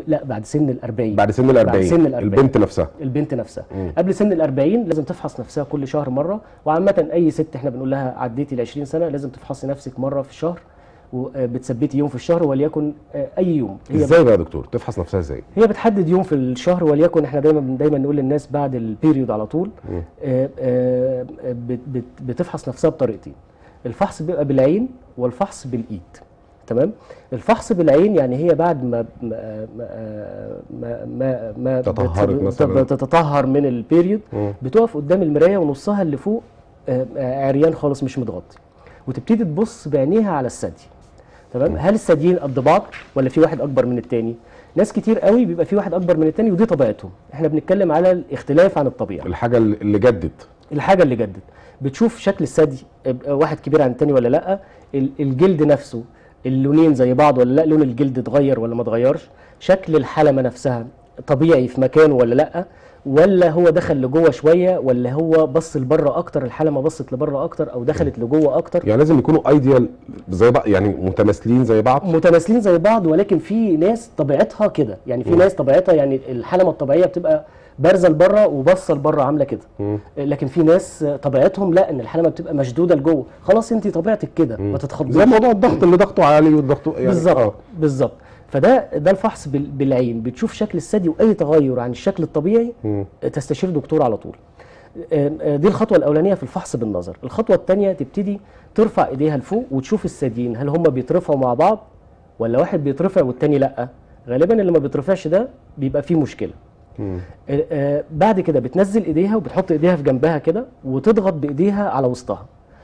لا بعد سن ال 40 بعد سن ال 40 بعد سن ال 40 البنت نفسها البنت نفسها مم. قبل سن ال 40 لازم تفحص نفسها كل شهر مره وعامه اي ست احنا بنقول لها عديتي ال 20 سنه لازم تفحصي نفسك مره في الشهر وبتثبتي يوم في الشهر وليكن آه، اي يوم هي ازاي بقى يا دكتور تفحص نفسها ازاي هي بتحدد يوم في الشهر وليكن احنا دايما دايما نقول للناس بعد البيريود على طول مم. آه، آه، بت- بت- بتفحص نفسها بطريقتين الفحص بيبقى بالعين والفحص بالايد تمام الفحص بالعين يعني هي بعد ما ما ما ما, ما تطهرت بت- مثلاً. بتتطهر من البيريود مم. بتقف قدام المرايه ونصها اللي فوق آه، آه، عريان خالص مش متغطي وتبتدي تبص بعينيها على الثدي تمام هل الثديين قد بعض ولا في واحد اكبر من التاني ناس كتير قوي بيبقى في واحد اكبر من التاني ودي طبيعتهم احنا بنتكلم على الاختلاف عن الطبيعه الحاجه اللي اللي جدت الحاجه اللي جدت بتشوف شكل الثدي اب- واحد كبير عن التاني ولا لا ال- الجلد نفسه اللونين زي بعض ولا لا لون الجلد اتغير ولا ما اتغيرش شكل الحلمه نفسها طبيعي في مكانه ولا لا ولا هو دخل لجوه شويه ولا هو بص لبره اكتر الحلمه بصت لبره اكتر او دخلت لجوه اكتر يعني لازم يكونوا ايديال زي بعض يعني متماثلين زي بعض متماثلين زي بعض ولكن في ناس طبيعتها كده يعني في ناس طبيعتها يعني الحلمه الطبيعيه بتبقى بارزه لبره وباصه لبره عامله كده مم. لكن في ناس طبيعتهم لا ان الحلمه بتبقى مشدوده لجوه خلاص انت طبيعتك كده ما زي تتخضيش موضوع الضغط اللي ضغطه عالي والضغط يعني بالظبط آه. بالظبط فده ده الفحص بال- بالعين بتشوف شكل الثدي واي تغير عن الشكل الطبيعي مم. تستشير دكتور على طول آه، آه، دي الخطوه الاولانيه في الفحص بالنظر الخطوه الثانيه تبتدي ترفع ايديها لفوق وتشوف الثديين هل هم بيترفعوا مع بعض ولا واحد بيترفع والتاني لا غالبا اللي ما بيترفعش ده بيبقى فيه مشكله مم. آه، آه، بعد كده بتنزل ايديها وبتحط ايديها في جنبها كده وتضغط بايديها على وسطها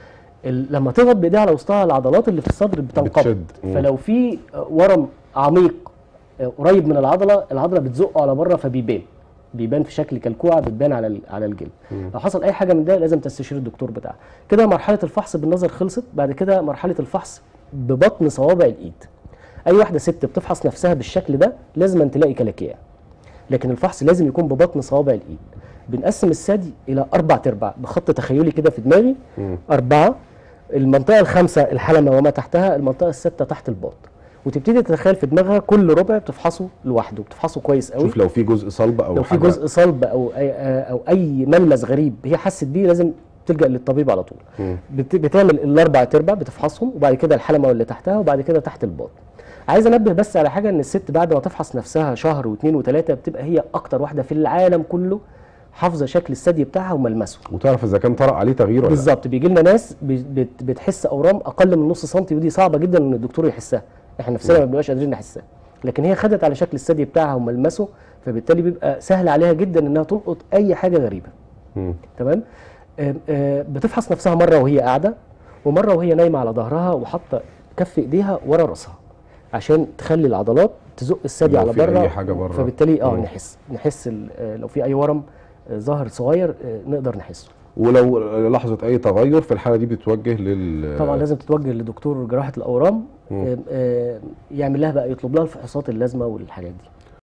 ال- لما تضغط بايديها على وسطها العضلات اللي في الصدر بتنقبض بتشد. مم. فلو في آه، ورم عميق آه، قريب من العضله العضله بتزقه على بره فبيبان بيبان في شكل كلكوعه بتبان على ال- على الجلد لو حصل اي حاجه من ده لازم تستشير الدكتور بتاعك كده مرحله الفحص بالنظر خلصت بعد كده مرحله الفحص ببطن صوابع الايد اي واحده ست بتفحص نفسها بالشكل ده لازم أن تلاقي كلاكيع لكن الفحص لازم يكون ببطن صوابع الايد بنقسم الثدي الى اربع ارباع بخط تخيلي كده في دماغي مم. اربعه المنطقه الخامسه الحلمه وما تحتها المنطقه السادسه تحت الباط وتبتدي تتخيل في دماغها كل ربع بتفحصه لوحده بتفحصه كويس قوي شوف لو في جزء صلب او لو في حاجة جزء صلب او اي او اي ملمس غريب هي حست بيه لازم تلجا للطبيب على طول مم. بت- بتعمل الاربع تربع بتفحصهم وبعد كده الحلمه واللي تحتها وبعد كده تحت الباط عايز انبه بس على حاجه ان الست بعد ما تفحص نفسها شهر واثنين وثلاثه بتبقى هي اكتر واحده في العالم كله حافظه شكل الثدي بتاعها وملمسه وتعرف اذا كان طرأ عليه تغيير ولا لا. بالظبط بيجي لنا ناس بي- بت- بتحس اورام اقل من نص سنتي ودي صعبه جدا ان الدكتور يحسها احنا نفسنا ما بنبقاش قادرين نحسها لكن هي خدت على شكل الثدي بتاعها وملمسه فبالتالي بيبقى سهل عليها جدا انها تلقط اي حاجه غريبه مم. تمام آم، آم، بتفحص نفسها مره وهي قاعده ومره وهي نايمه على ظهرها وحاطه كف ايديها ورا راسها عشان تخلي العضلات تزق الثدي لو على في أي بره حاجة بره. فبالتالي اه مم. نحس نحس ال- آه، لو في اي ورم آه، ظاهر صغير آه، نقدر نحسه ولو لاحظت اي تغير في الحاله دي بتوجه لل طبعا لازم تتوجه لدكتور جراحه الاورام مم. آم، آم، يعمل لها بقى يطلب لها الفحوصات اللازمه والحاجات دي